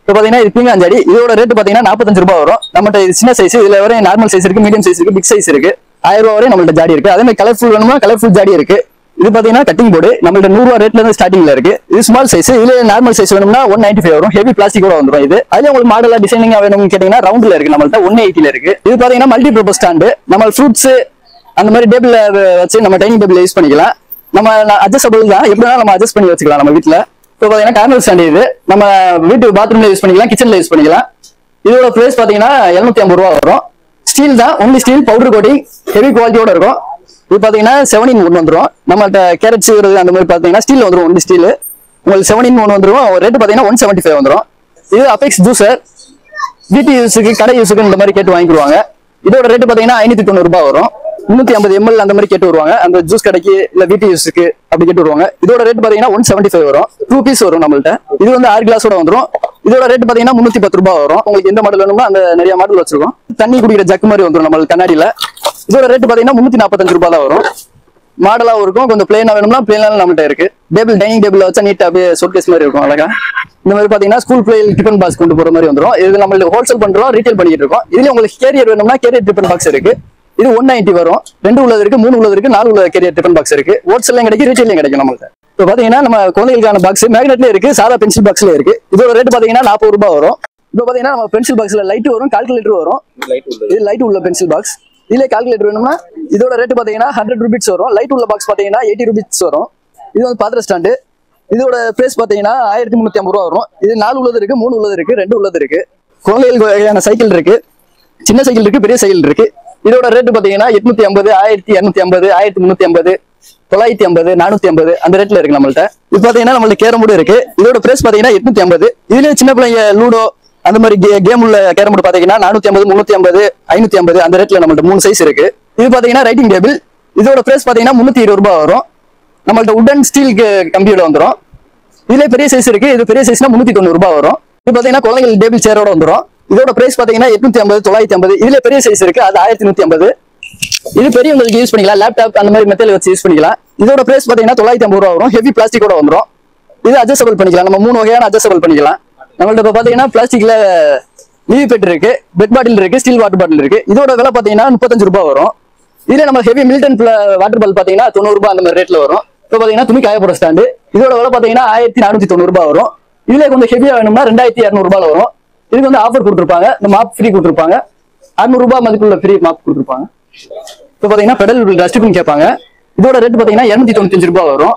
இப்போ பாத்தீங்கன்னா இது பீங்காஞ்சாடி இதோட ரேட் பாத்தீங்கன்னா நாற்பத்தஞ்சு ரூபாய் வரும் நம்மகிட்ட இது சின்ன சைஸ் இதுல வரை நார்மல் சைஸ் இருக்கு மீடியம் சைஸ் இருக்கு பிக் சைஸ் இருக்கு ஆயிரம் ரூபாய் வரை நம்மள்ட்ட ஜாடி இருக்கு அதே மாதிரி கலர்ஃபுல் வேணுமா கலர்ஃபுல் ஜாடி இருக்கு இது பாத்தீங்கன்னா கட்டிங் போர்டு நம்மள்ட்ட நூறு ரூபா ரேட்ல இருந்து ஸ்டார்டிங்ல இருக்கு இது ஸ்மால் சைஸ் இதுல நார்மல் சைஸ் வேணும்னா ஒன் நைன்டி ஃபைவ் வரும் ஹெவி பிளாஸ்டிக் கூட வந்துரும் இது அதுல உங்களுக்கு மாடலா டிசைனிங்கா வேணும்னு கேட்டீங்கன்னா ரவுண்ட்ல இருக்கு நம்மள்ட்ட ஒன் எயிட்டில இருக்கு இது பாத்தீங்கன்னா மல்டி பர்பஸ் ஸ்டாண்டு நம்ம ஃப்ரூட்ஸ் அந்த மாதிரி டேபிள்ல வச்சு நம்ம டைனிங் டேபிள் யூஸ் பண்ணிக்கலாம் நம்ம அட்ஜஸ்டபிள் தான் எப்படி வேணாலும் நம்ம அட்ஜஸ்ட் பண்ணி வச்சுக்கலாம் நம்ம வீட்ல இப்போ பாத்தீங்கன்னா கார்னர் ஸ்டாண்ட் இது நம்ம வீட்டு பாத்ரூம்ல யூஸ் பண்ணிக்கலாம் கிச்சன்ல யூஸ் பண்ணிக்கலாம் இதோட பிரைஸ் பாத்தீங்கன்னா 750 ஐம்பது ரூபா வரும் ஸ்டீல் தான் only steel powder coating heavy குவாலிட்டியோட இருக்கும் இது பாத்தீங்கன்னா செவன் இன் ஒன் வந்துரும் நம்மள்ட்ட கேரட் சீவுறது அந்த மாதிரி பாத்தீங்கன்னா ஸ்டீல் வந்துரும் ஒன்லி ஸ்டீல் உங்களுக்கு செவன் இன் ஒன் வந்துரும் ரேட் பாத்தீங்கன்னா ஒன் செவன்டி ஃபைவ் வந்துரும் இது அபெக்ஸ் ஜூசர் வீட்டு யூஸுக்கு கடை யூஸுக்கு இந்த மாதிரி கேட்டு வாங்கிடுவாங்க இதோட ரேட் பாத்தீங்கன்னா ஐநூத்தி தொண்ணூறு ரூபாய் வரும் முன்னூத்தி ஐம்பது எம்எல் அந்த மாதிரி கேட்டு வருவாங்க அந்த ஜூஸ் கடைக்கு இல்ல வீட்டு யூஸுக்கு அப்படி கேட்டு வருவாங்க இதோட ரேட் பாத்தீங்கன்னா ஒன் செவன்டி ஃபைவ் வரும் டூ பீஸ் வரும் நம்மள்ட்ட இது வந்து ஆறு கிளாஸோட வந்துரும் இதோட ரேட் பாத்தீங்கன்னா முன்னூத்தி பத்து ரூபாய் வரும் உங்களுக்கு எந்த மாடல் வேணுமோ அந்த நிறைய மாடல் வச்சிருக்கோம் தண்ணி குடிக்கிற ஜக்கு மாதிரி வந்துரும் நம்மளுக்கு கண்ணாடியில இதோட ரேட் பாத்தீங்கன்னா முன்னூத்தி நாற்பத்தஞ்சு ரூபாய் தான் வரும் மாடலாவும் இருக்கும் கொஞ்சம் பிளேனா வேணும்னா பிளேனாலும் நம்மள்ட்ட இருக்கு டேபிள் டைனிங் டேபிள் வச்சா நீட்டா அப்படியே சோட்கேஸ் மாதிரி இருக்கும் அழகா இந்த மாதிரி பாத்தீங்கன்னா ஸ்கூல் பிளே டிஃபன் பாக்ஸ் கொண்டு போற மாதிரி வந்துரும் இது நம்மளுக்கு ஹோல்சேல் பண்றோம் ரீட்டைல் பண்ணிட்டு இருக்கோம் இதுல உங்களுக்கு கேரியர் வேணும்னா கேரியர் டிஃபன் பாக்ஸ் இருக்கு இது ஒன் நைன்டி வரும் ரெண்டு உள்ளது இருக்கு மூணு உள்ளது இருக்கு நாலு உள்ள கேரியர் டிஃபன் பாக்ஸ் இருக்கு ஹோல்சேலையும் கிடைக்கும் ரீட்டைலையும் கிடைக்கும் நம்மள்ட்ட இப்போ பாத்தீங்கன்னா நம்ம குழந்தைகளுக்கான பாக்ஸ் மேக்னெட்ல இருக்கு சாதா பென்சில் பாக்ஸ்ல இருக்கு இதோட ரேட் பாத்தீங்கன்னா நாற்பது ரூபாய் வரும் இப்போ பாத்தீங்கன்னா நம்ம பென்சில் பாக்ஸ்ல லைட் வரும் கால்குலேட்டர் வரும் இது லைட் உள்ள பென்சில் பாக்ஸ் இதுல கால்குலேட்டர் வேணும்னா இதோட ரேட் பாத்தீங்கன்னா ஹண்ட்ரட் ருபீஸ் வரும் லைட் உள்ள பாக்ஸ் பாத்தீங்கன்னா எயிட்டி ருபீஸ் வரும் இது வந்து பாத்திர ஸ்டாண்டு இதோட பிரைஸ் பாத்தீங்கன்னா ஆயிரத்தி முன்னூத்தி ஐம்பது ரூபா வரும் இது நாலு உள்ளது இருக்கு மூணு உள்ளது இருக்கு ரெண்டு உள்ளது இருக்கு குழந்தைகளுக்கு வகையான சைக்கிள் இருக்கு சின்ன சைக்கிள் இருக்கு பெரிய சைக்கிள் இருக்கு இதோட ரேட் பாத்தீங்கன்னா எட்நூத்தி ஐம்பது ஆயிரத்தி இரநூத்தி ஐம்பது ஆயிரத்தி முன்னூத்தி ஐம்பது தொள்ளாயிரத்தி ஐம்பது நானூத்தி ஐம்பது அந்த ரேட்ல இருக்கு நம்மள்ட்ட இது பாத்தீங்கன்னா நம்மள்ட்ட கேரம் போர்டு இருக்கு இதோட பிரைஸ் பாத்தீங்கன்னா எட்நூத்தி ஐம்பது இதுலயே சின்ன பிள்ளைங்க லூடோ அந்த மாதிரி கேம் உள்ள கேரம் போர்டு பாத்தீங்கன்னா நானூத்தி ஐம்பது முன்னூத்தி ஐம்பது ஐநூத்தி ஐம்பது அந்த ரேட்ல நம்மள்ட்ட மூணு சைஸ் இருக்கு இது பாத்தீங்கன்னா ரைட்டிங் டேபிள் இதோட பிரைஸ் பாத்தீங்கன்னா முன்னூத்தி இருபது ரூபாய் வரும் நம்மள்ட்ட உடன் ஸ்டீல் கம்பியோட வந்துரும் இதுல பெரிய சைஸ் இருக்கு இது பெரிய சைஸ்னா முன்னூத்தி தொண்ணூறு ரூபாய் வரும் இது பாத்தீங்கன்னா குழந்தைகள் டேபிள் சேரோட வந்துரும் இதோட பிரைஸ் பாத்தீங்கன்னா எட்நூத்தி ஐம்பது தொள்ளாயிரத்தி ஐம்பது இதுல பெரிய சைஸ் இருக்கு அது ஆயிரத்தி நூத்தி ஐம்பது இது பெரியவங்களுக்கு யூஸ் பண்ணிக்கலாம் லேப்டாப் அந்த மாதிரி மெத்தேல வச்சு யூஸ் பண்ணிக்கலாம் இதோட பிரைஸ் பாத்தீங்கன்னா தொள்ளாயிரத்தி ஐம்பது ரூபா வரும் ஹெவி பிளாஸ்டிக்கோட வந்துரும் இது அட்ஜஸ்டபிள் பண்ணிக்கலாம் நம்ம மூணு வகையான அட்ஜஸ்டபிள் பண்ணிக்கலாம் நம்மள்ட்ட இப்ப பாத்தீங்கன்னா பிளாஸ்டிக்ல லீவ் பெட் இருக்கு பெட் பாட்டில் இருக்கு ஸ்டீல் வாட்டர் பாட்டில் இருக்கு இதோட விலை பாத்தீங்கன்னா முப்பத்தஞ்சு ரூபாய் வரும் இதுல நம்ம ஹெவி மில்டன் வாட்டர் பால் பாத்தீங்கன்னா தொண்ணூறு ரூபாய் அந்த மாதிரி ரேட்ல வரும் இப்போ பாத்தீங்கன்னா துணி காயப்போற ஸ்டாண்டு இதோட விலை பாத்தீங்கன்னா ஆயிரத்தி நானூத்தி தொண்ணூறு ரூபாய் வரும் இதுல கொஞ்சம் ஹெவியா வேணும்னா ரெண்டாயிரத்தி இரநூறு ரூபாய் வரும் இதுக்கு வந்து ஆஃபர் கொடுத்துருப்பாங்க இந்த மாப் ஃப்ரீ கொடுத்துருப்பாங்க அறுநூறு ரூபாய் மதிப்புள்ள ஃப்ரீ மாப் கொடுத்துருப்பாங்க இப்போ பாத்தீங்கன்னா பெடல் டஸ்ட்பின் கேட்பாங்க இதோட ரேட் பாத்தீங்கன்னா இருநூத்தி தொண்ணூத்தஞ்சு ரூபாய் வரும்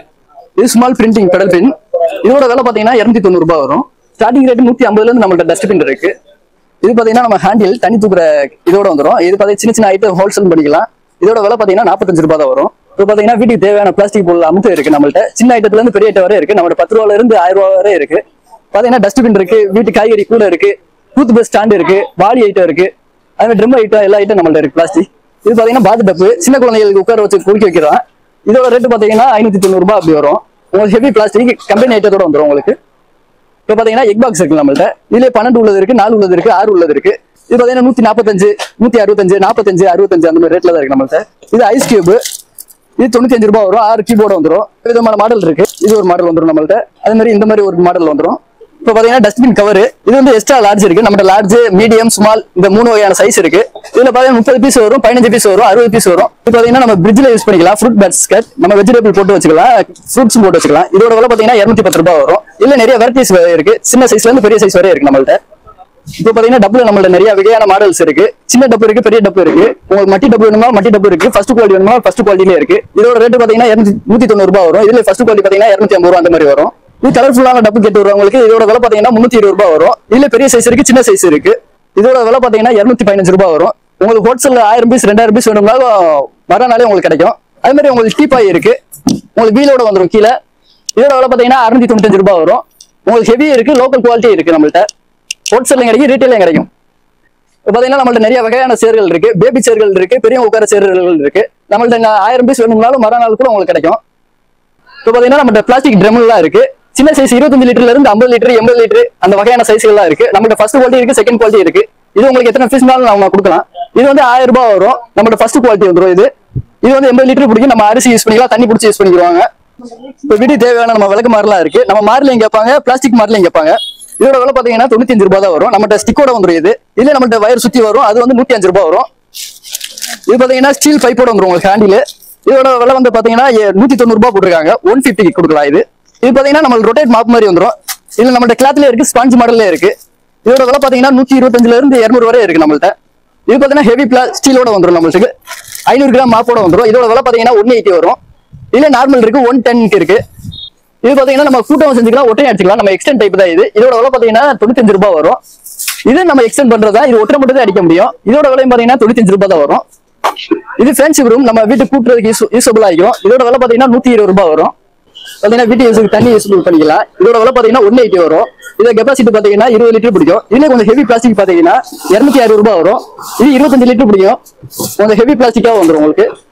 இது ஸ்மால் பிரிண்டிங் பெடல் பின் இதோட விலை பாத்தீங்கன்னா இருநூத்தி தொண்ணூறு ரூபாய் வரும் ஸ்டார்டிங் ரேட் நூத்தி ஐம்பதுல இருந்து நம்மள்ட்ட டஸ்ட்பின் இருக்கு இது பாத்தீங்கன்னா நம்ம ஹேண்டில் தண்ணி தூக்குற இதோட வந்துரும் இது பாத்தீங்கன்னா சின்ன சின்ன ஐட்டம் ஹோல்சேல் பண்ணிக்கலாம் இதோட விலை பாத்தீங்கன்னா நாற்பத்தஞ்சு ரூபாய் தான் வரும் இப்போ பாத்தீங்கன்னா வீட்டுக்கு தேவையான பிளாஸ்டிக் பொருள் அமுத்து இருக்கு நம்மள்ட்ட சின்ன ஐட்டத்துல இருந்து பெரிய ஐட்டம் வரை இருக்கு நம்மள்ட்ட பத்து ரூபாயில இருந்து ஆயிரம் ரூபாய் வரை இருக்கு பாத்தீங்கன்னா டஸ்ட்பின் இருக்கு வீட்டு காய்கறி கூட இருக்கு டூத் பிரஷ் ஸ்டாண்ட் இருக்கு வாளி ஐட்டம் இருக்கு அது மாதிரி ட்ரம் ஐட்டம் எல்லா ஐட்டம் நம்மள்ட்ட இருக்கு பிளாஸ்டிக் இது பாத்தீங்கன்னா பாத்து டப்பு சின்ன குழந்தைகளுக்கு உட்கார வச்சு குடிக்க வைக்கிறோம் இதோட ரேட் பாத்தீங்கன்னா ஐநூத்தி தொண்ணூறு ரூபாய் அப்படி வரும் உங்களுக்கு ஹெவி பிளாஸ்டிக் கம்பெனி ஐட்டத்தோட வந்துரும் உங்களுக்கு இப்போ பாத்தீங்கன்னா எக் பாக்ஸ் இருக்கு நம்மள்ட்ட இதுல பன்னெண்டு உள்ளது இருக்கு நாலு உள்ளது இருக்கு ஆறு உள்ளது இருக்கு இது பாத்தீங்கன்னா நூத்தி நாற்பத்தஞ்சு நூத்தி அறுபத்தஞ்சு நாற்பத்தஞ்சு அறுபத்தஞ்சு அந்த மாதிரி ரேட்ல தான் இருக்கு நம்மள்ட்ட இது ஐஸ் கியூப் இது தொண்ணூத்தி அஞ்சு ரூபாய் வரும் ஆறு கீபோர்டு வந்துரும் விதமான மாடல் இருக்கு இது ஒரு மாடல் வந்துரும் நம்மள்ட்ட அதே மாதிரி இந்த மாதிரி ஒரு மாடல் வந்துரும் இப்போ பாத்தீங்கன்னா டஸ்ட்பின் கவர் இது வந்து எக்ஸ்ட்ரா லார்ஜ் இருக்கு நம்மகிட்ட லார்ஜ் மீடியம் ஸ்மால் இந்த மூணு வகையான சைஸ் இருக்கு இதுல பாத்தீங்கன்னா முப்பது பீஸ் வரும் பதினஞ்சு பீஸ் வரும் அறுபது பீஸ் வரும் இது பாத்தீங்கன்னா நம்ம பிரிட்ஜ்ல யூஸ் பண்ணிக்கலாம் ஃப்ரூட் பேஸ்கெட் நம்ம வெஜிடபிள் போட்டு வச்சுக்கலாம் ஃப்ரூட்ஸ் போட்டு வச்சுக்கலாம் இதோட விலை பாத்தீங்கன்னா இருநூத்தி பத்து ரூபாய் வரும் இல்ல நிறைய வெரைட்டிஸ் இருக்கு சின்ன சைஸ்ல இருந்து பெரிய சைஸ் வரை இருக்கு நம்மள்ட்ட இப்போ பாத்தீங்கன்னா டப்புல நம்மள்ட்ட நிறைய வகையான மாடல்ஸ் இருக்கு சின்ன டப்பு இருக்கு பெரிய டப்பு இருக்கு உங்களுக்கு மட்டி டப்பு வேணுமா மட்டி டப்பு இருக்கு ஃபர்ஸ்ட் குவாலிட்டி வேணுமா ஃபர்ஸ்ட் குவாலிட்டிலே இருக்கு இதோட ரேட் பாத்தீங்கன்னா இருநூத்தி நூத்தி தொண்ணூறு ரூபாய் வரும் இதுல ஃபர்ஸ்ட் குவாலிட்டி பாத்தீங்கன்னா இருநூத்தி ஐம்பது ரூபா அந்த மாதிரி வரும் இது கலர்ஃபுல்லான டப்பு கேட்டு வரவங்களுக்கு இதோட விலை பாத்தீங்கன்னா முன்னூத்தி இருபது ரூபாய் வரும் இதுல பெரிய சைஸ் இருக்கு சின்ன சைஸ் இருக்கு இதோட விலை பாத்தீங்கன்னா இருநூத்தி பதினஞ்சு ரூபாய் வரும் உங்களுக்கு ஹோல்சேல் ஆயிரம் பீஸ் ரெண்டாயிரம் பீஸ் வேணும்னாலும் வர நாளே உங்களுக்கு கிடைக்கும் அதே மாதிரி உங்களுக்கு டீப்பாய் இருக்கு உங்களுக்கு வீலோட வந்துரும் கீழே இதோட விலை பாத்தீங்கன்னா அறுநூத்தி தொண்ணூத்தஞ்சு ரூபாய் வரும் உங்களுக்கு ஹெவி இருக்கு லோக்கல் குவாலிட்டி இருக்கு நம்மள்ட்ட ஹோல்சேலையும் கிடைக்கும் ரீட்டைலையும் கிடைக்கும் இப்போ பாத்தீங்கன்னா நம்மள்ட்ட நிறைய வகையான சேர்கள் இருக்கு பேபி சேர்கள் இருக்கு பெரியவங்க உட்கார சேர்கள் இருக்கு நம்மள்ட்ட இங்க ஆயிரம் பீஸ் வேணும்னாலும் மறுநாள் கூட உங்களுக்கு கிடைக்கும் இப்போ பாத்தீங்கன்னா நம்மள்ட்ட பிளாஸ்டிக் ட்ரம்லாம் இருக்கு சின்ன சைஸ் இருபத்தஞ்சு லிட்டர்ல இருந்து ஐம்பது லிட்டர் எண்பது லிட்டர் அந்த வகையான சைஸ்கள்லாம் இருக்கு நம்மள்ட்ட ஃபர்ஸ்ட் குவாலிட்டி இருக்கு செகண்ட் குவாலிட்டி இருக்கு இது உங்களுக்கு எத்தனை பீஸ்னாலும் நம்ம கொடுக்கலாம் இது வந்து ஆயிரம் ரூபாய் வரும் நம்மள்ட்ட ஃபர்ஸ்ட் குவாலிட்டி வந்துரும் இது இது வந்து எண்பது லிட்டர் பிடிக்கும் நம்ம அரிசி யூஸ் பண்ணிக்கலாம் தண்ணி பிடிச்சி யூஸ் பண்ணிக்குவாங்க இப்போ வீட்டுக்கு தேவையான நம்ம விளக்கு மாதிரிலாம் இருக்கு நம்ம மாரிலையும் கேட்பாங்க பிளாஸ்டிக் மாரிலையும் கேட்பாங்க இதோட விலை பாத்தீங்கன்னா தொண்ணூத்தி அஞ்சு ரூபாய் தான் வரும் நம்மகிட்ட ஸ்டிக்கோட வந்துரும் இது இதுல நம்மகிட்ட வயர் சுத்தி வரும் அது வந்து நூத்தி அஞ்சு ரூபாய் வரும் இது பாத்தீங்கன்னா ஸ்டீல் பைப்போட வந்துரும் உங்களுக்கு ஹேண்டில் இதோட விலை வந்து பாத்தீங்கன்னா எ- நூத்தி தொண்ணூறு ரூபாய் போட்டிருக்காங்க ஒன் பிப்டிக்கு கொடுக்கலாம் இது இது பாத்தீங்கன்னா நம்மளுக்கு ரொட்டேட் மாப் மாதிரி வந்துரும் இதுல நம்மள்ட்ட கிளாத்ல இருக்கு ஸ்பாஞ்ச் மாடல்ல இருக்கு இதோட விலை பாத்தீங்கன்னா நூத்தி இருபத்தஞ்சுல இருந்து இருநூறு வரை இருக்கு நம்மள்ட்ட இது பாத்தீங்கன்னா ஹெவி பிளா ஸ்டீலோட வந்துரும் நம்மளுக்கு ஐநூறு கிராம் மாப்போட வந்துரும் இதோட விலை பாத்தீங்கன்னா ஒன் எயிட்டி வரும் இதுல நார்மல் இருக்கு ஒன் டென்க்கு இருக்கு இது பாத்தீங்கன்னா நம்ம கூட்டம் செஞ்சுக்கலாம் ஒற்றை அடிச்சுக்கலாம் நம்ம எக்ஸ்டென்ட் டைப் தான் இது இதோட விலை பாத்தீங்கன்னா தொண்ணூத்தஞ்சு ரூபாய் வரும் இது நம்ம எக்ஸ்டென்ட் பண்றதா இது ஒற்றை மட்டும் தான் அடிக்க முடியும் இதோட விலையும் பாத்தீங்கன்னா தொண்ணூத்தஞ்சு ரூபாய் தான் வரும் இது ஃப்ரெண்ட்ஷிப் ரூம் நம்ம வீட்டுக்கு கூட்டுறதுக்கு யூஸ் யூஸ்ஃபுல் ஆகிக்கும் இதோட விலை பாத்தீங்கன்னா நூத்தி இருபது ரூபாய் வரும் பாத்தீங்கன்னா வீட்டு யூஸுக்கு தண்ணி யூஸ் பண்ணிக்கலாம் இதோட விலை பாத்தீங்கன்னா ஒன் எயிட்டி வரும் இதோட கெப்பாசிட்டி பாத்தீங்கன்னா இருபது லிட்டர் பிடிக்கும் இதுல கொஞ்சம் ஹெவி பிளாஸ்டிக் பாத்தீங்கன்னா இருநூத்தி அறுபது ரூபாய் வரும் இது இருபத்தஞ்சு லிட்டர் பிடிக்கும் கொஞ்சம் ஹெவி பிளாஸ்டிக்கா வந்துரும் உங்களுக்கு